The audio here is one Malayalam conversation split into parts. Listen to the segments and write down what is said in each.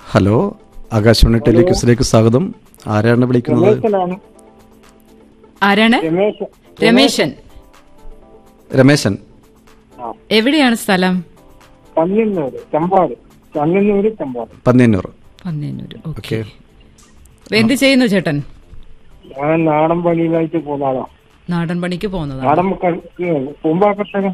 ഹലോ ആകാശവാണി ടെലിക്യൂസിലേക്ക് സ്വാഗതം ആരാണ് വിളിക്കുന്നത് രമേശനാണ് ആരാണ് രമേശ് രമേശൻ രമേശൻ ആ എവിടെയാണ് സ്ഥലം പന്നിന്നൂര് ചമ്പാട് പന്നിന്നൂര് ചമ്പാട് പന്നിയന്നൂർ പന്നേനൂര് ഓക്കെ ഓക്കെ എന്ത് ചെയ്യുന്നു ചേട്ടൻ ഞാൻ നാടൻ പണിയിലായിട്ട് പോകുന്ന ആളാ നാടൻ പണിക്ക് പോകുന്നതാണ് നാടൻ പൂമ്പാക്കർഷകൻ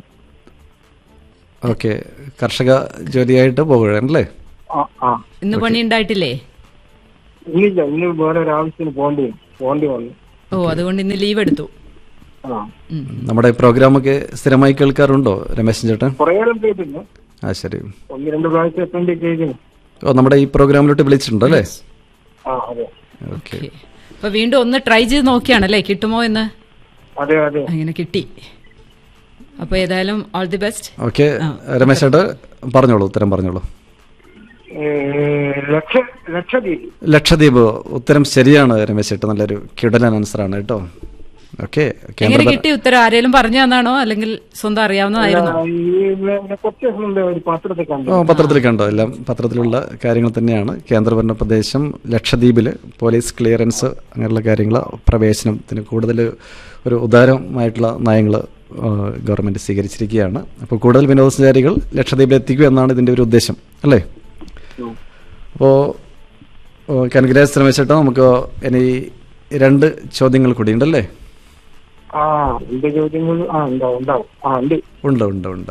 ഓക്കെ കർഷക ജോലിയായിട്ട് പോകുകയാണല്ലേ ആ ആ ഇന്ന് പണി ഉണ്ടായിട്ടില്ലേ ഇന്നില്ല ഇന്ന് വേറെ ഒരു ആവശ്യത്തിന് പോണ്ടി വന്നു. പോണ്ടി വന്നു ഓ അതുകൊണ്ട് ഇന്ന് ലീവ് എടുത്തു ആ ഉം. നമ്മുടെ പ്രോഗ്രാമൊക്കെ സ്ഥിരമായി കേൾക്കാറുണ്ടോ രമേശൻ ചേട്ടൻ കുറേ കാലം കേട്ടിരുന്നു ആ ശരി ഒന്ന് രണ്ട് പ്രാവശ്യം അറ്റൻഡ് ചെയ്തിരുന്നു ഓ നമ്മുടെ ഈ പ്രോഗ്രാമിലോട്ട് വിളിച്ചിട്ടുണ്ട് അല്ലേ ആ അതെ ഓക്കെ ഓക്കെ അപ്പൊ വീണ്ടും ഒന്ന് ട്രൈ ചെയ്ത് നോക്കിയാണല്ലേ കിട്ടുമോ എന്ന് അതെ അതെ അങ്ങനെ കിട്ടി അപ്പൊ ഏതായാലും all the best okay Ramesh ചേട്ടൻ പറഞ്ഞോളൂ ഉത്തരം പറഞ്ഞോളൂ ഏ, ലക്ഷ ലക്ഷദ്വീപ് ലക്ഷദ്വീപ് ഉത്തരം ശരിയാണ് രമേശ് ചേട്ടൻ നല്ലൊരു കിടലൻ ആൻസറാണ് കേട്ടോ ഓക്കെ എങ്ങനെ കിട്ടി ഉത്തരം ആരേലും പറഞ്ഞു തന്നാണോ അല്ലെങ്കിൽ സ്വന്തം അറിയാവുന്നതായിരുന്നു ആ, ഈ പിന്നെ കുറച്ച് ദിവസം മുമ്പേ ഒരു പത്രത്തിൽ കണ്ടു ഓ പത്രത്തിൽ കണ്ടോ എല്ലാം പത്രത്തിലുള്ള കാര്യങ്ങൾ തന്നെയാണ് കേന്ദ്രഭരണ പ്രദേശം ലക്ഷദ്വീപിൽ പോലീസ് ക്ലിയറൻസ് അങ്ങനെയുള്ള കാര്യങ്ങൾ പ്രവേശനത്തിന് കൂടുതൽ ഒരു ഉദാരമായിട്ടുള്ള നയങ്ങൾ ഗവൺമെൻറ് സ്വീകരിച്ചിരിക്കുകയാണ് അപ്പോൾ കൂടുതൽ വിനോദസഞ്ചാരികൾ ലക്ഷദ്വീപിൽ എത്തിക്കുക എന്നാണ് ഇതിൻ്റെ ഒരു ഉദ്ദേശം അല്ലേ ഉം. അപ്പോൾ കൺഗ്രാസ് ശ്രമിച്ചിട്ട് നമുക്ക് ഇനി രണ്ട് ചോദ്യങ്ങൾ കൂടി ഉണ്ടല്ലേ ആ എന്റെ ചോദ്യങ്ങൾ ആ ഉണ്ടാവും ഉണ്ടാവും ആ ഉണ്ട് ഉണ്ട് ഉണ്ട് ഉണ്ട്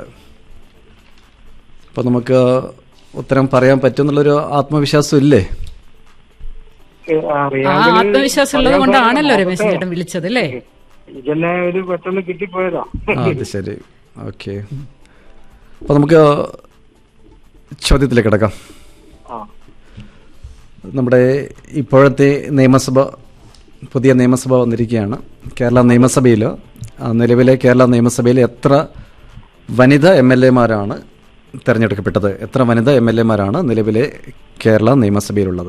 അപ്പോൾ നമുക്ക് ഉത്തരം പറയാൻ പറ്റുമെന്നുള്ളൊരു ആത്മവിശ്വാസം ഇല്ലേ ഏ, ആ അറിയാമെങ്കിൽ ആത്മവിശ്വാസം ഉള്ളത് പറയാൻ കൊണ്ടാണല്ലോ സാധിക്കും. രമേശ് ചേട്ടൻ വിളിച്ചത് അല്ലേ ഇതെന്നെ ഒരു പെട്ടെന്ന് കിട്ടിപ്പോയതാ ആ അത് ശരി ഓക്കെ അപ്പോൾ നമുക്ക് ചോദ്യത്തിലേക്ക് കിടക്കാം ആ നമ്മുടെ ഇപ്പോഴത്തെ നിയമസഭ പുതിയ നിയമസഭ വന്നിരിക്കുകയാണ് കേരള നിയമസഭയിൽ ആ, നിലവിലെ കേരള നിയമസഭയിൽ എത്ര വനിതാ എം എൽ എമാരാണ് തിരഞ്ഞെടുക്കപ്പെട്ടത് എത്ര വനിതാ എം എൽ എമാരാണ് നിലവിലെ കേരള നിയമസഭയിലുള്ളത്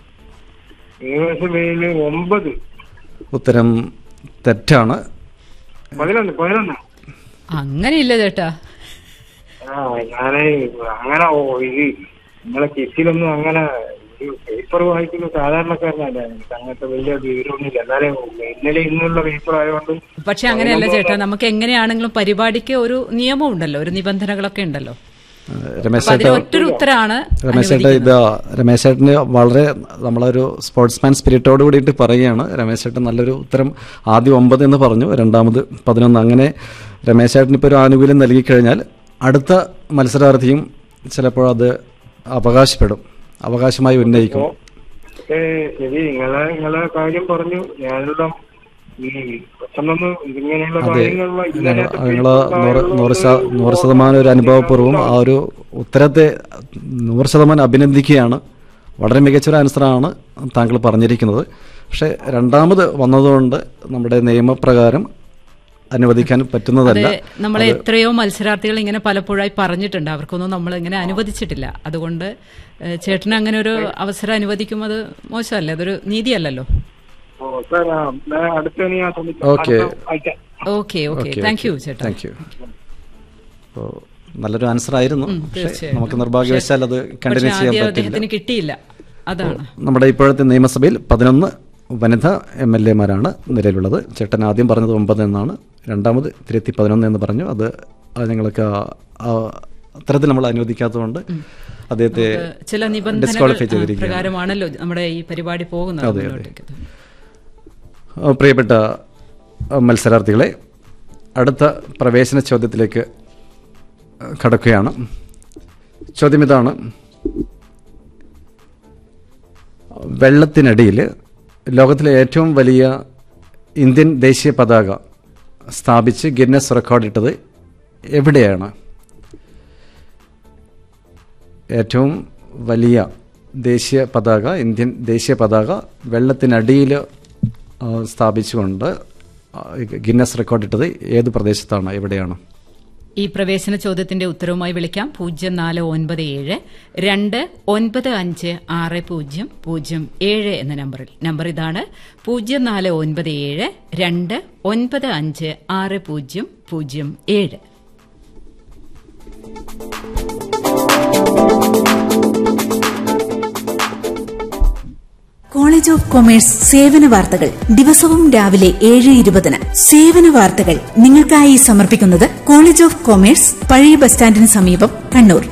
നിയമസഭയില് ഒമ്പത് ഉത്തരം തെറ്റാണ് പതിനൊന്ന് പതിനൊന്ന് അങ്ങനെയില്ല ചേട്ടാ ആ ഞാന് അങ്ങനെ ഓ, ഇത് നിങ്ങളെ കിറ്റിലൊന്നും അങ്ങനെ ഒരു പേപ്പർ വായിക്കുന്ന സാധാരണക്കാരനല്ല എനിക്ക് അങ്ങനത്തെ വലിയ വിവരമൊന്നുമില്ല എന്നാലും ഇന്നലെ ഇന്നുള്ള പേപ്പർ ആയതുകൊണ്ട് പക്ഷെ അങ്ങനെയല്ല ചേട്ടാ നമുക്ക് എങ്ങനെയാണെങ്കിലും പരിപാടിക്ക് ഒരു നിയമം ഉണ്ടല്ലോ ഒരു നിബന്ധനകളൊക്കെ ഉണ്ടല്ലോ ആ, രമേശ് അപ്പൊ അതിൽ ചേട്ടൻ ഒറ്റൊരു ഉത്തരാണ് രമേശ് ചേട്ടൻ ഇത് രമേശ് ചേട്ടന് വളരെ നമ്മളൊരു സ്പോർട്സ്മാൻ സ്പിരിറ്റോട് കൂടിയിട്ട് പറയുകയാണ് രമേശ് ചേട്ടൻ നല്ലൊരു ഉത്തരം ആദ്യം ഒമ്പത് എന്ന് പറഞ്ഞു രണ്ടാമത് പതിനൊന്ന് അങ്ങനെ രമേശ് ചേട്ടന് ഇപ്പോൾ ഒരു ആനുകൂല്യം നൽകിക്കഴിഞ്ഞാൽ അടുത്ത മത്സരാർത്ഥിയും ചിലപ്പോൾ അത് അവകാശപ്പെടും അവകാശമായി ഉന്നയിക്കും ഏ ശരി നിങ്ങളെ നിങ്ങളെ കാര്യം പറഞ്ഞു ഞാനുള്ള ഈ പെട്ടെന്നൊന്നും ഇങ്ങനെയുള്ള കാര്യങ്ങളിലുള്ള ഇന്നലെ ഞങ്ങൾ നൂറ് നൂറ് ശത നൂറ് ശതമാനം ഒരു അനുഭവപൂർവ്വം ആ ഒരു ഉത്തരത്തെ നൂറ് ശതമാനം അഭിനന്ദിക്കുകയാണ് വളരെ മികച്ചൊരു ആൻസറാണ് താങ്കൾ പറഞ്ഞിരിക്കുന്നത് പക്ഷേ രണ്ടാമത് വന്നതുകൊണ്ട് നമ്മുടെ നിയമപ്രകാരം അനുവദിക്കാൻ പറ്റുന്നതല്ല നമ്മളെ എത്രയോ മത്സരാർത്ഥികൾ ഇങ്ങനെ പലപ്പോഴായി പറഞ്ഞിട്ടുണ്ട് അവർക്കൊന്നും നമ്മൾ ഇങ്ങനെ അനുവദിച്ചിട്ടില്ല അതുകൊണ്ട് ഏഹ്, ചേട്ടന് അങ്ങനെ ഒരു അവസരം അനുവദിക്കും അത് മോശമല്ലേ അതൊരു നീതിയല്ലല്ലോ ഓ സാർ ആ, ഞാൻ അടുത്ത ഞാൻ ശ്രമിക്കാം ഓക്കെ. അടുത്ത ആഴ്ച. ഓക്കെ ഓക്കെ താങ്ക് യു ചേട്ടാ താങ്ക് യു അപ്പോൾ നല്ലൊരു ആൻസർ ആയിരുന്നു ഉം, പക്ഷേ തീർച്ചയായും. നമുക്ക് നിർഭാഗ്യവശാൽ അത് പക്ഷെ കണ്ടിന്യൂ ചെയ്യാൻ ആദ്യം പറ്റില്ല അദ്ദേഹത്തിന് കിട്ടിയില്ല അതാണ് നമ്മുടെ ഇപ്പോഴത്തെ നിയമസഭയിൽ പതിനൊന്ന് വനിതാ എം എൽ എമാരാണ് നിലവിലുള്ളത് ചേട്ടൻ ആദ്യം പറഞ്ഞത് ഒമ്പത് എന്നാണ് രണ്ടാമത് തിരുത്തി പതിനൊന്ന് എന്ന് പറഞ്ഞു അത് അത് ഞങ്ങൾക്ക് ആ- ആ അത്തരത്തിൽ നമ്മൾ അനുവദിക്കാത്തതുകൊണ്ട് അദ്ദേഹത്തെ ചില നിബന്ധനകൾ ഡിസ്ക്വാളിഫൈ ആ, ചെയ്തിരിക്കുകയാണ് പ്രകാരമാണല്ലോ നമ്മുടെ ഈ പരിപാടി പോകുന്നത് മുന്നോട്ടേക്ക്. ആ, പ്രിയപ്പെട്ട ആ, മത്സരാർത്ഥികളെ അടുത്ത പ്രവേശന ചോദ്യത്തിലേക്ക് ആ, കടക്കുകയാണ് ചോദ്യം ഇതാണ് വെള്ളത്തിനടിയിൽ ലോകത്തിലെ ഏറ്റവും വലിയ ഇന്ത്യൻ ദേശീയ പതാക സ്ഥാപിച്ച് ഗിന്നസ് റെക്കോർഡിട്ടത് എവിടെയാണ് ഏറ്റവും വലിയ ദേശീയ പതാക ഇന്ത്യൻ ദേശീയ പതാക വെള്ളത്തിനടിയിൽ ആ, സ്ഥാപിച്ചുകൊണ്ട് ആ, ഗിന്നസ് റെക്കോർഡിട്ടത് ഏത് പ്രദേശത്താണ് എവിടെയാണ് ഈ പ്രവേശന ചോദ്യത്തിന്റെ ഉത്തരവുമായി വിളിക്കാം പൂജ്യം നാല് ഒൻപത് ഏഴ് രണ്ട് ഒൻപത് അഞ്ച് ആറ് പൂജ്യം പൂജ്യം ഏഴ് എന്ന നമ്പറിൽ നമ്പർ ഇതാണ് പൂജ്യം നാല് ഒൻപത് ഏഴ് രണ്ട് ഒൻപത് അഞ്ച് ആറ് പൂജ്യം പൂജ്യം ഏഴ് കോളേജ് ഓഫ് കൊമേഴ്സ് സേവന വാർത്തകൾ ദിവസവും രാവിലെ ഏഴ് ഇരുപതിന് സേവന വാർത്തകൾ നിങ്ങൾക്കായി സമർപ്പിക്കുന്നത് കോളേജ് ഓഫ് കൊമേഴ്സ് പഴയ ബസ് സ്റ്റാൻഡിന് സമീപം കണ്ണൂർ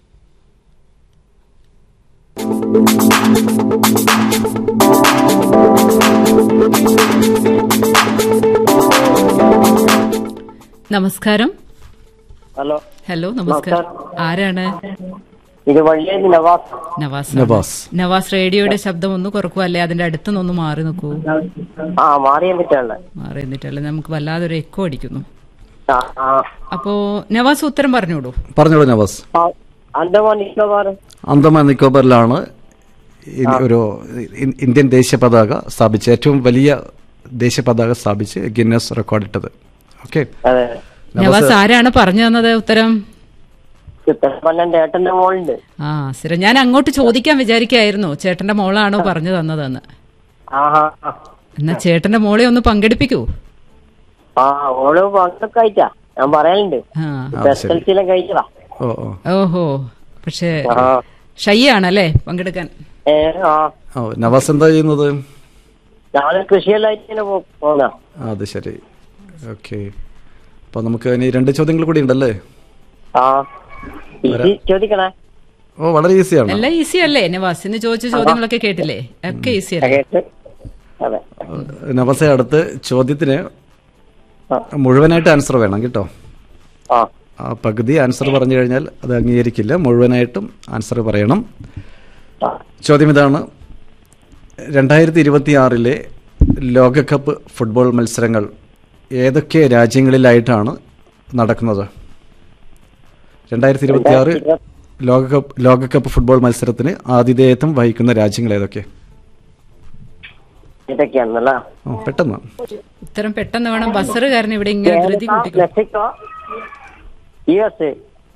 നമസ്കാരം ഹലോ ഹലോ നമസ്കാരം ആരാണ് ഇത് വഴിയേരി നവാസ് നവാസ് നവാസ്. നവാസ് റേഡിയോയുടെ ശബ്ദം ഒന്ന് കുറക്കൂ അല്ലെ അതിന്റെ അടുത്തുനിന്ന് മാറി നിൽക്കൂ ആ മാറിയാൻ പറ്റുള്ള മാറി നിന്നിട്ടല്ലേ നമുക്ക് വല്ലാതൊരു എക്കോ അടിക്കുന്നു ആ ആ അപ്പോ നവാസ് ഉത്തരം പറഞ്ഞോളൂ പറഞ്ഞോളൂ നവാസ് ആ, അന്തമാൻ നിക്കോബാർ അന്തമാൻ നിക്കോബറിലാണ് ഇ- ഒരു ഇ- ഇന്ത്യൻ ദേശീയ പതാക സ്ഥാപിച്ച് ഏറ്റവും വലിയ ദേശീയ പതാക സ്ഥാപിച്ച് ഗിന്നസ് റെക്കോർഡ് ഇട്ടത് ഓക്കെ അതെ നവാസ് ആരാണ് പറഞ്ഞു തന്നത് ഉത്തരം ഉത്തരപ്പന്നന്റെ ഏട്ടന്റെ മോളുണ്ട് ആ സ്ഥിരം ഞാൻ അങ്ങോട്ട് ചോദിക്കാൻ വിചാരിക്കായിരുന്നു ചേട്ടന്റെ മോളാണോ പറഞ്ഞു തന്നതെന്ന് ആഹാ ആ. എന്നാ ചേട്ടന്റെ മോളെ ഒന്ന് പങ്കെടുപ്പിക്കൂ ആ ഓള് പങ്കൊക്കെ കഴിച്ചാ ഞാൻ പറയലുണ്ട് ആ എസ് എൽ സിയിലും കഴിച്ചതാ ഓ ഓ ഓഹോ പക്ഷേ ആ ഷൈ ആണല്ലേ പങ്കെടുക്കാൻ ഏ ആ ഓ നവാസ് എന്താ ചെയ്യുന്നത് ഞങ്ങള് കൃഷിയെല്ലായിട്ട് ഇങ്ങനെ പോ- പോന്നാ ആ, അത് ശരി ഓക്കെ അപ്പോൾ നമുക്ക് ഇനി രണ്ട് ചോദ്യങ്ങൾ കൂടി ഉണ്ടല്ലേ ആ ഇത് ചോദിക്കണേ ഓ വളരെ ഈസിയാണ് എല്ലാം ഈസി അല്ലേ നവാസ് ഇന്ന് ചോദിച്ച ചോദ്യങ്ങളൊക്കെ കേട്ടില്ലേ ഒക്കെ ഈസി അല്ലേ കേട്ട് അതെ നവാസെ അടുത്ത് ചോദ്യത്തിന് ആ. മുഴുവനായിട്ട് ആൻസർ വേണം കേട്ടോ ആ ആ പകുതി ആൻസർ പറഞ്ഞു കഴിഞ്ഞാൽ അത് അംഗീകരിക്കില്ല മുഴുവനായിട്ടും ആൻസർ പറയണം ആ. ചോദ്യം ഇതാണ് രണ്ടായിരത്തി ഇരുപത്തി ആറിലെ ലോകകപ്പ് ഫുട്ബോൾ മത്സരങ്ങൾ ഏതൊക്കെ രാജ്യങ്ങളിലായിട്ടാണ് നടക്കുന്നത് രണ്ടായിരത്തി ഇരുപത്തി ആറ് ലോകകപ്പ് ലോകകപ്പ് ഫുട്ബോൾ മത്സരത്തിന് ആതിഥേയത്വം വഹിക്കുന്ന രാജ്യങ്ങൾ ഏതൊക്കെ ഇതൊക്കെയാണല്ല ഓ പെട്ടെന്ന് ഉത്തരം പെട്ടെന്ന് വേണം ബസറുകാരൻ ഇവിടെ ഇങ്ങനെ ധൃതി കൂട്ടിക്കും Mexico U S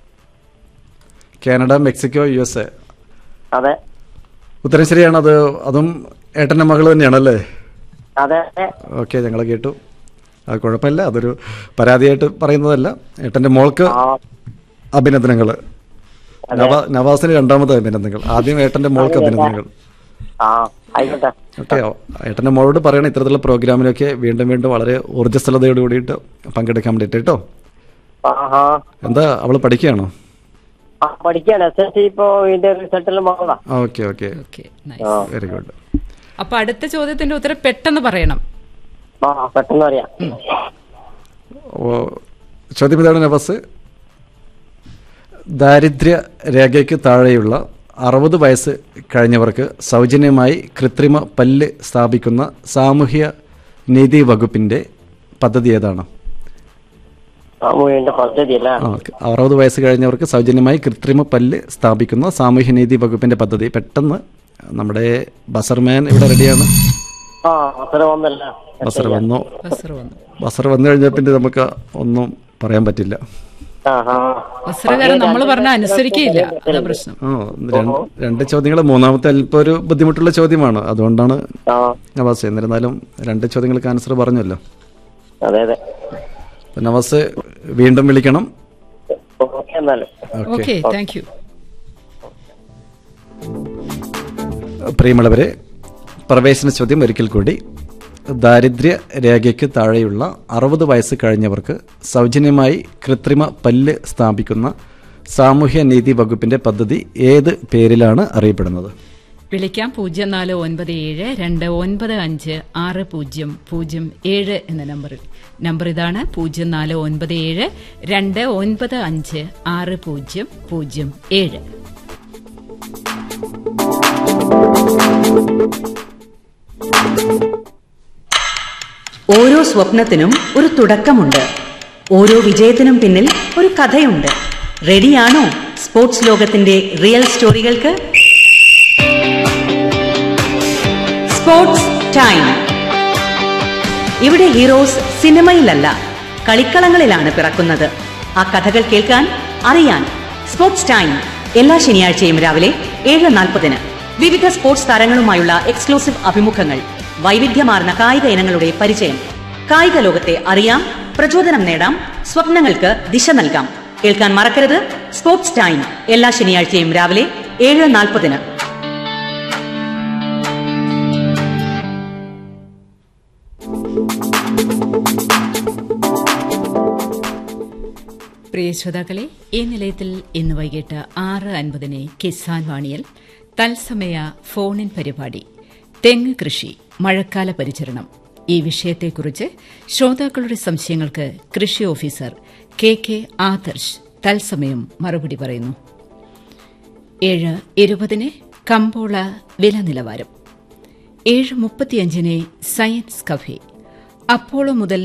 Canada Mexico U S A അതെ ഉത്തരം ശരിയാണ് അത് അതും ഏട്ടൻ്റെ മകൾ തന്നെയാണല്ലേ അതെ ഓക്കെ ഞങ്ങൾ കേട്ടു അത് കുഴപ്പമില്ല അതൊരു പരാതിയായിട്ട് പറയുന്നതല്ല ഏട്ടൻ്റെ മോൾക്ക് ആ അഭിനന്ദനങ്ങൾ നവാ നവാസിന് രണ്ടാമത് അഭിനന്ദനങ്ങൾ ആദ്യം ഏട്ടൻ്റെ മോൾക്ക് അഭിനന്ദനങ്ങൾ ആ ആയിക്കോട്ടെ ഓക്കെ ഏട്ടൻ്റെ മോളോട് പറയണം ഇത്തരത്തിലുള്ള പ്രോഗ്രാമിലൊക്കെ വീണ്ടും വീണ്ടും വളരെ ഊർജ്ജസ്വലതയോട് കൂടിയിട്ട് പങ്കെടുക്കാൻ വേണ്ടിയിട്ട് കേട്ടോ ആഹാ എന്താ അവൾ പഠിക്കുകയാണോ ആ പഠിക്കാണ് എസ് എൽ സി ഇപ്പോ ഇതിന്റെ റിസൾട്ടിൽ മകളാ ഓക്കെ ഓക്കെ ഓക്കെ ആ വെരി ഗുഡ് അപ്പൊ അടുത്ത ചോദ്യത്തിന്റെ ഉത്തരം പെട്ടെന്ന് പറയണം ആ പെട്ടെന്ന് അറിയാം ഓ ചോദ്യം ഇതാണ് നവാസ് ദാരിദ്ര്യ രേഖയ്ക്ക് താഴെയുള്ള അറുപത് വയസ്സ് കഴിഞ്ഞവർക്ക് സൗജന്യമായി കൃത്രിമ പല്ല് സ്ഥാപിക്കുന്ന സാമൂഹ്യ നീതി വകുപ്പിൻ്റെ പദ്ധതി ഏതാണ് സാമൂഹിന്റെ പദ്ധതി അല്ല ആ അറുപത് വയസ്സ് കഴിഞ്ഞവർക്ക് സൗജന്യമായി കൃത്രിമ പല്ല് സ്ഥാപിക്കുന്ന സാമൂഹ്യനീതി വകുപ്പിന്റെ പദ്ധതി പെട്ടെന്ന് നമ്മുടെ ബസർമാൻ ഇവിടെ റെഡിയാണ് ആ അവസരം വന്നല്ല ബസർ വന്നു ബസർ വന്നു ബസർ വന്നു കഴിഞ്ഞാൽ പിന്നെ നമുക്ക് ഒന്നും പറയാൻ പറ്റില്ല ആഹാ ബസറുകാരൻ നമ്മൾ പറഞ്ഞ അനുസരിക്കുകയില്ല അതാ പ്രശ്നം ആ രണ്ട് രണ്ട് ചോദ്യങ്ങൾ മൂന്നാമത്തെ അല്പം ഒരു ബുദ്ധിമുട്ടുള്ള ചോദ്യമാണ് അതുകൊണ്ടാണ് ആ നവാസ് എന്നിരുന്നാലും രണ്ട് ചോദ്യങ്ങൾക്ക് ആൻസർ പറഞ്ഞല്ലോ അതെ അതെ അപ്പൊ നവാസ് വീണ്ടും വിളിക്കണം ഓക്കെ എന്നാല് ഓക്കെ ഓക്കെ താങ്ക് യു പ്രിയമുള്ളവരെ പ്രവേശന ചോദ്യം ഒരിക്കൽ കൂടി ദാരിദ്ര്യ രേഖയ്ക്ക് താഴെയുള്ള അറുപത് വയസ്സ് കഴിഞ്ഞവർക്ക് സൗജന്യമായി കൃത്രിമ പല്ല് സ്ഥാപിക്കുന്ന സാമൂഹ്യ നീതി വകുപ്പിന്റെ പദ്ധതി ഏത് പേരിലാണ് അറിയപ്പെടുന്നത് വിളിക്കാം പൂജ്യം നാല് ഒൻപത് ഏഴ് രണ്ട് ഒൻപത് അഞ്ച് ആറ് പൂജ്യം പൂജ്യം ഏഴ് എന്ന നമ്പറിൽ നമ്പർ ഇതാണ് പൂജ്യം നാല് ഒൻപത് ഏഴ് രണ്ട് ഒൻപത് അഞ്ച് ആറ് പൂജ്യം പൂജ്യം ഏഴ് ഓരോ സ്വപ്നത്തിനും ഒരു തുടക്കമുണ്ട് ഓരോ വിജയത്തിനും പിന്നിൽ ഒരു കഥയുണ്ട് റെഡിയാണോ സ്പോർട്സ് ലോകത്തിന്റെ റിയൽ സ്റ്റോറികൾക്ക് സ്പോർട്സ് ടൈം ഇവിടെ ഹീറോസ് സിനിമയിലല്ല കളിക്കളങ്ങളിലാണ് പിറക്കുന്നത് ആ കഥകൾ കേൾക്കാൻ അറിയാൻ സ്പോർട്സ് ടൈം എല്ലാ ശനിയാഴ്ചയും രാവിലെ ഏഴ് നാൽപ്പതിന് വിവിധ സ്പോർട്സ് താരങ്ങളുമായുള്ള എക്സ്ക്ലൂസീവ് അഭിമുഖങ്ങൾ വൈവിധ്യമാർന്ന കായിക ഇനങ്ങളുടെ പരിചയം കായിക ലോകത്തെ അറിയാം പ്രചോദനം നേടാം സ്വപ്നങ്ങൾക്ക് ദിശ നൽകാം കേൾക്കാൻ മറക്കരുത് സ്പോർട്സ് ടൈം എല്ലാ ശനിയാഴ്ചയും രാവിലെ ഏഴ് നാൽപ്പതിന് പ്രിയ ശ്രോതാക്കളെ ഈ നിലയത്തിൽ ഇന്ന് വൈകിട്ട് ആറ് അൻപതിന് കിസാൻ വാണിയൽ തത്സമയ ഫോണിൻ പരിപാടി തെങ്ങ് കൃഷി മഴക്കാല പരിചരണം ഈ വിഷയത്തെക്കുറിച്ച് ശ്രോതാക്കളുടെ സംശയങ്ങൾക്ക് കൃഷി ഓഫീസർ കെ കെ ആദർശ് തത്സമയം മറുപടി പറയുന്നു ഏഴ് ഇരുപതിന് കമ്പോള വില നിലവാരം ഏഴ് മുപ്പത്തിയഞ്ചിന് സയൻസ് കഫേ അപ്പോളോ മുതൽ